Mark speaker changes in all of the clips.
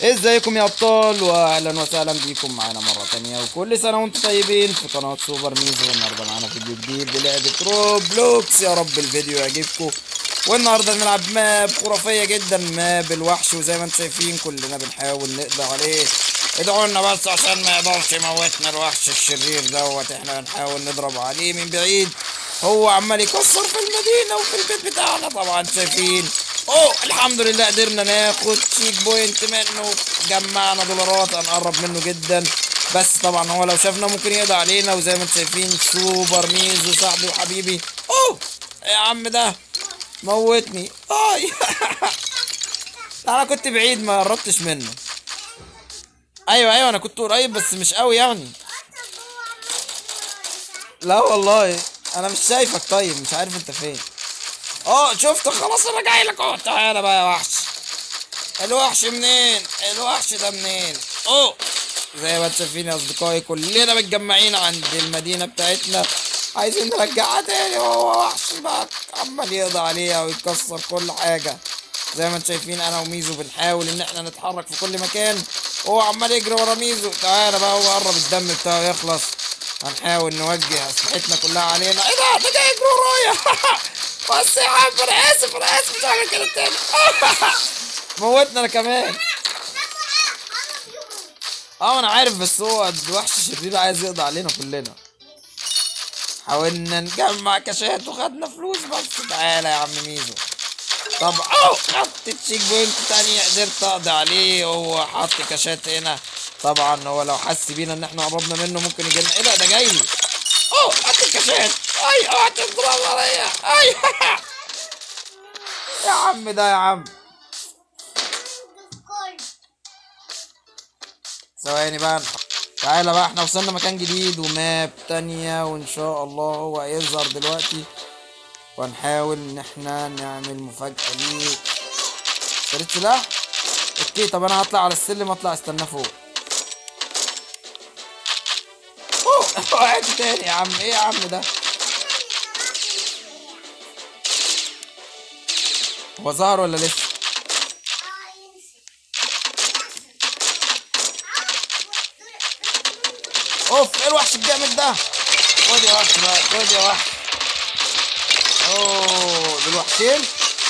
Speaker 1: ازيكم يا ابطال واهلا وسهلا بيكم معانا مره تانية وكل سنه وانتم طيبين في قناه سوبر ميزو النهارده معانا فيديو جديد بلعبه روبلوكس يا رب الفيديو يعجبكم والنهارده نلعب ماب خرافيه جدا ماب الوحش وزي ما انتم شايفين كلنا بنحاول نقضي عليه ادعوا لنا بس عشان ما يقدرش يموتنا الوحش الشرير دوت احنا هنحاول نضرب عليه من بعيد هو عمال يكسر في المدينه وفي البيت بتاعنا طبعا شايفين اوه الحمد لله قدرنا ناخد شيك بوينت منه جمعنا دولارات هنقرب منه جدا بس طبعا هو لو شافنا ممكن يقضي علينا وزي ما انتم شايفين سوبر ميزو صاحبي وحبيبي اوه يا عم ده موتني اي انا كنت بعيد ما قربتش منه ايوه ايوه انا كنت قريب بس مش قوي يعني لا والله انا مش شايفك طيب مش عارف انت فين اه شفت خلاص انا جاي لك اهو تعالى بقى يا وحش الوحش منين الوحش ده منين اوه زي ما انتم شايفين يا اصدقائي كلنا متجمعين عند المدينه بتاعتنا عايزين نرجعها تاني وهو وحش بقى عمال يقضي عليها ويكسر كل حاجه زي ما انتم شايفين انا وميزو بنحاول ان احنا نتحرك في كل مكان هو عمال يجري ورا ميزو تعالى بقى هو قرب الدم بتاعه يخلص هنحاول نوجه اسلحتنا كلها علينا ايه ده ده جاي يجري ورايا بس يا عم انا اسف انا اسف مش هعمل كده تاني موتنا انا كمان اه انا عارف بس هو الوحش الشرير عايز يقضي علينا كلنا حاولنا نجمع كاشات وخدنا فلوس بس تعالى يا عم ميزو طب اوه خدت تشيك بوينت تانية قدرت اقضي عليه وهو حط كاشات هنا طبعا هو لو حس بينا ان احنا قربنا منه ممكن يجي لنا ايه ده ده جاي لي اوه حط الكاشات اي اوعى تضرب عليا اي يا عم ده يا عم ثواني بقى تعالى بقى احنا وصلنا مكان جديد وماب تانية وان شاء الله هو هيظهر دلوقتي وهنحاول ان احنا نعمل مفاجأة ليه اشتريت سلاح اوكي طب انا هطلع على السلم اطلع استناه فوق اوه وقعت تاني يا عم ايه يا عم ده هو ظهر ولا لسه اوف ايه الوحش الجامد ده خد يا وحش بقى خد يا وحش اوه دول وحشين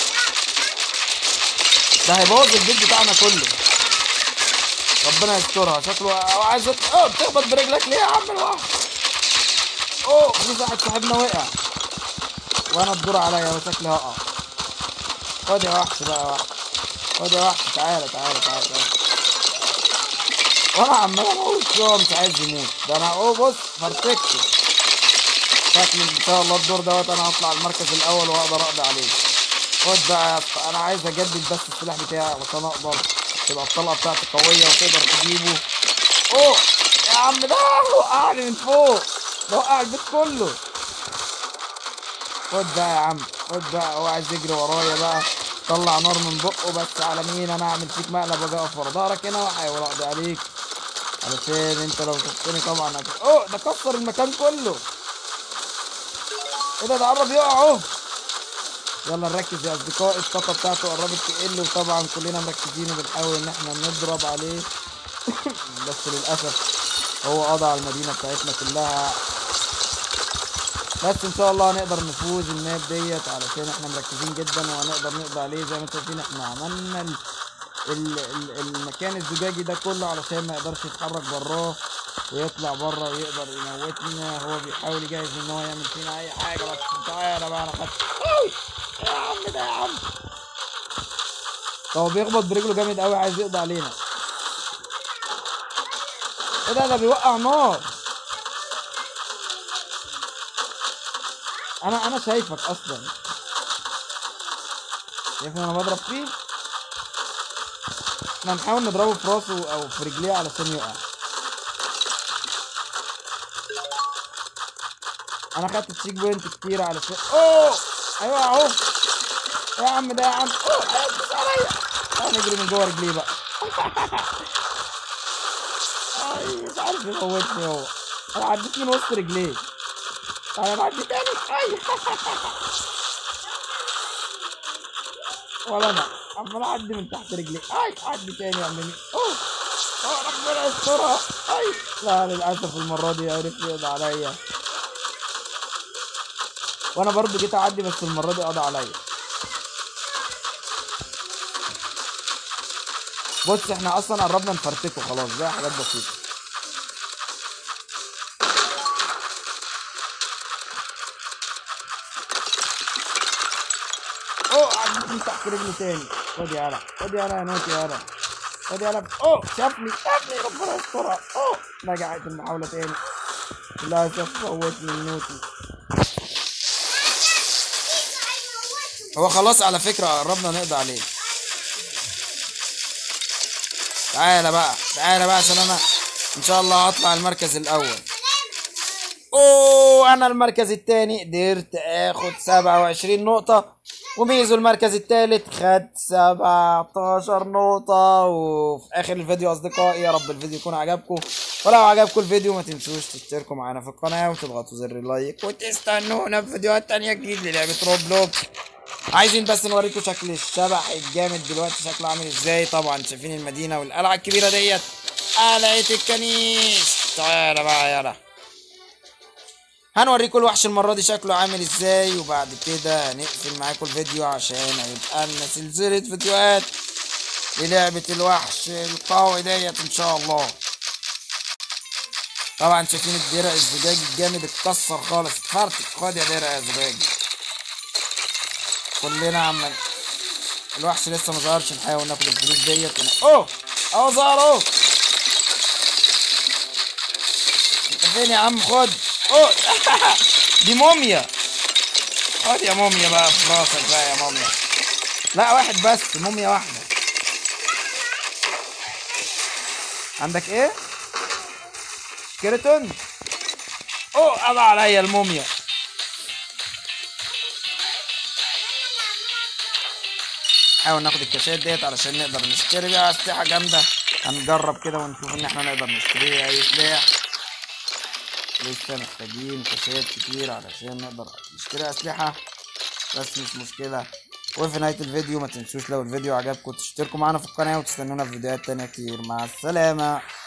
Speaker 1: ده هيبوظ البيت بتاعنا كله ربنا يسترها شكله هو عايز يط... اوه بتخبط برجلك ليه يا عم الوحش اوه في واحد صاحبنا وقع وانا الدور عليا وشكلي هقع خد يا وحش بقى يا وحش خد يا وحش تعالى تعالى تعالى تعالى وانا عمال اموت فيه هو مش عايز يموت ده انا اهو بص فرتكته شكل ان شاء الله الدور دوت انا هطلع المركز الاول واقدر اقضي عليه خد بقى يا اسطى انا عايز اجدد بس السلاح بتاعي عشان اقدر تبقى الطلقه بتاعتي قويه وتقدر تجيبه اوه يا عم ده وقعني من فوق ده وقع البيت كله خد بقى يا عم خد بقى هو عايز يجري ورايا بقى طلع نار من بقه بس على مين انا اعمل فيك مقلب واجي اقف ورا ظهرك هنا واحاول اقضي عليك علشان انت لو شفتني طبعا هت... اوه ده كسر المكان كله ايه ده ده قرب يقع اهو يلا نركز يا اصدقائي الطاقه بتاعته قربت تقل وطبعا كلنا مركزين وبنحاول ان احنا نضرب عليه بس للاسف هو قضى على المدينه بتاعتنا كلها بس ان شاء الله هنقدر نفوز الماب ديت علشان احنا مركزين جدا وهنقدر نقضي عليه زي ما انتم شايفين احنا عملنا ال... ال... ال... المكان الزجاجي ده كله علشان ما يقدرش يتحرك براه ويطلع بره ويقدر يموتنا هو بيحاول يجهز ان هو يعمل فينا اي حاجه بس تعالى بقى انا خدت أوي. يا عم ده يا عم هو بيخبط برجله جامد قوي عايز يقضي علينا ايه ده ده بيوقع نار انا انا شايفك اصلا شايفني انا بضرب فيه احنا هنحاول نضربه في راسه او في رجليه علشان يقع انا خدت تشيك بوينت كتير علشان اوه ايوه اهو يا عم ده يا عم اوه هيدوس عليا تعال نجري من جوه رجليه بقى اي مش عارف يموتني هو انا عديت من وسط رجليه انا بعدي تاني اي ولا انا عمال اعدي من تحت رجلي اي اعدي تاني يا عمي اوه اوه ربنا يسترها اي لا للاسف المره دي عرف يقضي عليا وانا برضو جيت اعدي بس المره دي قضى عليا بص احنا اصلا قربنا نفرتكه خلاص ده حاجات بسيطه اوه عديت من تحت رجلي تاني خد يا هلا خد يا هلا يا نوتي يا هلا خد يا هلا اوه شافني شافني ربنا يسترها اوه رجعت المحاولة تاني للأسف فوتني النوتي هو خلاص على فكرة قربنا نقضي عليه تعالى بقى تعالى بقى عشان انا ان شاء الله هطلع المركز الاول اوه انا المركز التاني قدرت اخد سبعة وعشرين نقطة وميزو المركز التالت خد سبعتاشر نقطة وفي اخر الفيديو اصدقائي يا رب الفيديو يكون عجبكم ولو عجبكم الفيديو ما تنسوش تشتركوا معانا في القناة وتضغطوا زر اللايك وتستنونا في فيديوهات تانية جديد للعبة روبلوكس عايزين بس نوريكم شكل الشبح الجامد دلوقتي شكله عامل ازاي طبعا شايفين المدينة والقلعة الكبيرة ديت قلعة الكنيس تعالى بقى يلا هنوريكم الوحش المرة دي شكله عامل ازاي وبعد كده هنقفل معاكم الفيديو عشان هيبقى لنا سلسلة فيديوهات للعبة الوحش القوي ديت ان شاء الله طبعا شايفين الدرع الزجاجي الجامد اتكسر خالص اتفرتك خد يا درع يا زجاجي كلنا عمال الوحش لسه ما ظهرش نحاول ناخد الفلوس ديت ون... اوه اهو ظهر اهو انت فين يا عم خد اوه دي موميا خد يا موميا بقى في راسك بقى يا موميا لا واحد بس موميا واحدة عندك ايه؟ سكيلتون اوه قضى عليا الموميا نحاول ناخد الكاشات ديت علشان نقدر نشتري بيها اسلحه جامده هنجرب كده ونشوف ان احنا نقدر نشتري اي سلاح لسه محتاجين كاشات كتير علشان نقدر نشتري اسلحه بس مش مشكله وفي نهايه الفيديو ما تنسوش لو الفيديو عجبكم تشتركوا معانا في القناه وتستنونا في فيديوهات تانية كتير مع السلامه